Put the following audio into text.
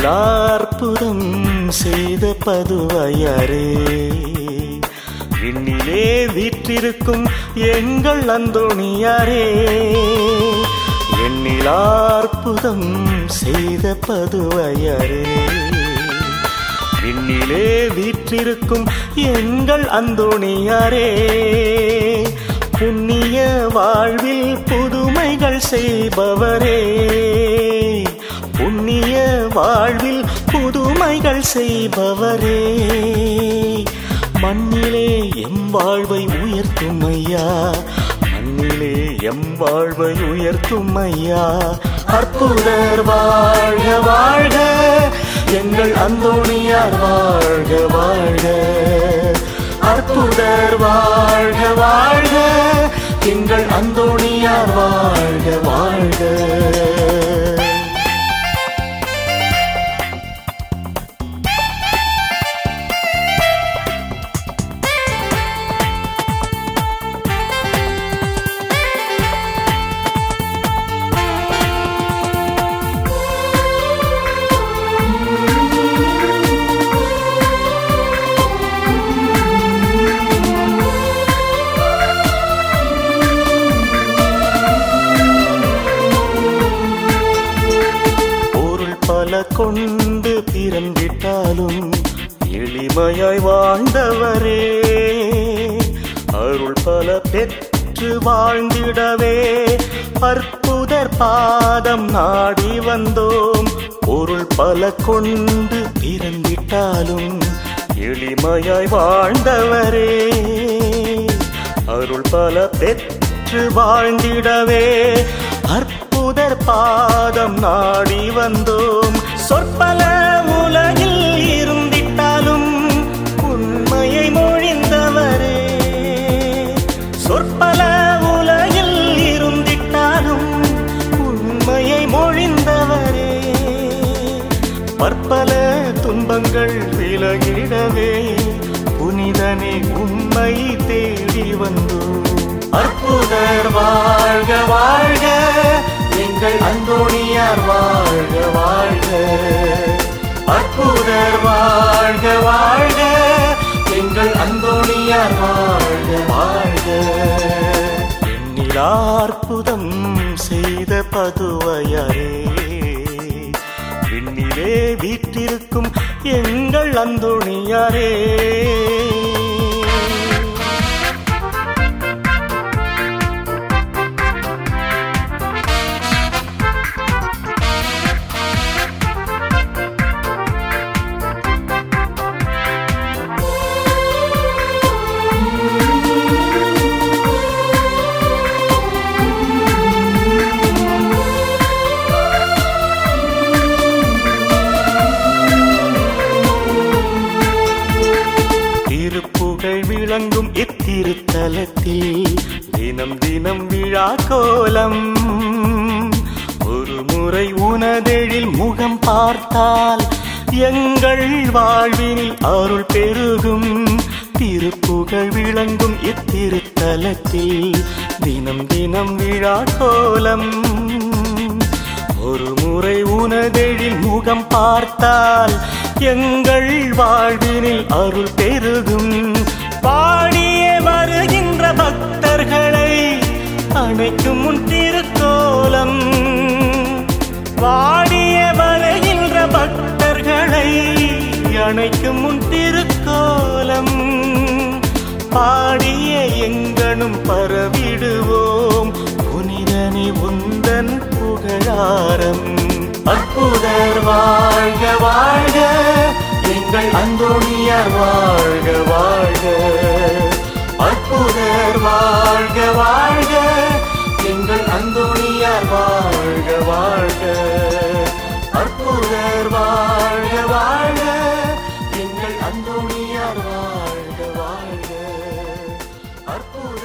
விண்ணில் அற்புதம் செய்த பதுவையாரே விண்ணிலே வீற்றிருக்கும் எங்கள் அந்தோணியாரே எண்ணில் அற்புதம் செய்த பதுவையாரே விண்ணிலே வீற்றிருக்கும் எங்கள் அந்தோணியாரே புண்ணிய வாழ்வில் புதுமைகள் செய்பவரே புண்ணிய வாழ்வில் புதுமைகள் செய்பவரே மண்ணிலே எம் வாழ்வை உயர்த்தும் ஐயா மண்ணிலே எம் வாழ்வை உயர்த்தும் ஐயா அற்புதர் வாழ்க வாழ்க எங்கள் அந்தோணியார் வாழ்க வாழ்க அற்புதர் வாழ்க வாழ்க எங்கள் அந்தோணியார் வாழ்க வாழ்க பொருள் பல கொண்டு பிறந்திட்டாலும் எளிமையாய் வாழ்ந்தவரே அருள் பல பெற்று வாழ்ந்திடவே அற்புதர் பாதம் நாடி வந்தோம் பொருள் பல கொண்டு பிறந்திட்டாலும் எளிமையாய் வாழ்ந்தவரே அருள் பல பெற்று வாழ்ந்திடவே அற்புதர் பாதம் நாடி வந்தோம் சொற்பல உலகில் இருந்திட்டாலும் உண்மையை மொழிந்தவரே சொற்பல உலகில் இருந்திட்டாலும் உண்மையை மொழிந்தவரே பற்பல துன்பங்கள் விலகிடவே புனிதனே உம்மை தேடி வந்தோம் அற்புதர் வாழ்க வாழ்க எங்கள் அந்தோணியார் வாழ்க வாழ்க அற்புதர் வாழ்க வாழ்க எங்கள் அந்தோணியார் வாழ்க வாழ்க எண்ணில் அற்புதம் செய்த பதுவையாரே விண்ணிலே வீற்றிருக்கும் எங்கள் அந்தோணியாரே திருப்புகழ் விளங்கும் இத்திருத்தலத்தில் தினம் தினம் விழா கோலம் ஒரு முறை உனதெழில் முகம் பார்த்தால் எங்கள் வாழ்வினில் அருள் பெருகும் திருப்புகழ் விளங்கும் இத்திருத்தலத்தில் தினம் தினம் விழா கோலம் ஒரு முறை உனதெழில் முகம் பார்த்தால் எங்கள் வாழ்வினில் அருள் பெருகும் பாடிய வருகின்ற பக்தர்களை அணைக்கும் உன் திருக்கோலம் வாடிய வருகின்ற பக்தர்களை அணைக்கும் உன் திருக்கோலம் பாடிய எங்கனும் பரவிடுவோம் புனிதனி உந்தன் புகழாரம் அற்புதர் வாழ்க வாழ்க எங்கள் அந்தோணியார் வாழ்க வாழ்க அற்புதர் வாழ்க வாழ்க எங்கள் அந்தோணியார் வாழ்க வாழ்க அற்புதர் வாழ்க வாழ்க எங்கள் அந்தோணியார் வாழ்க வாழ்க அற்புத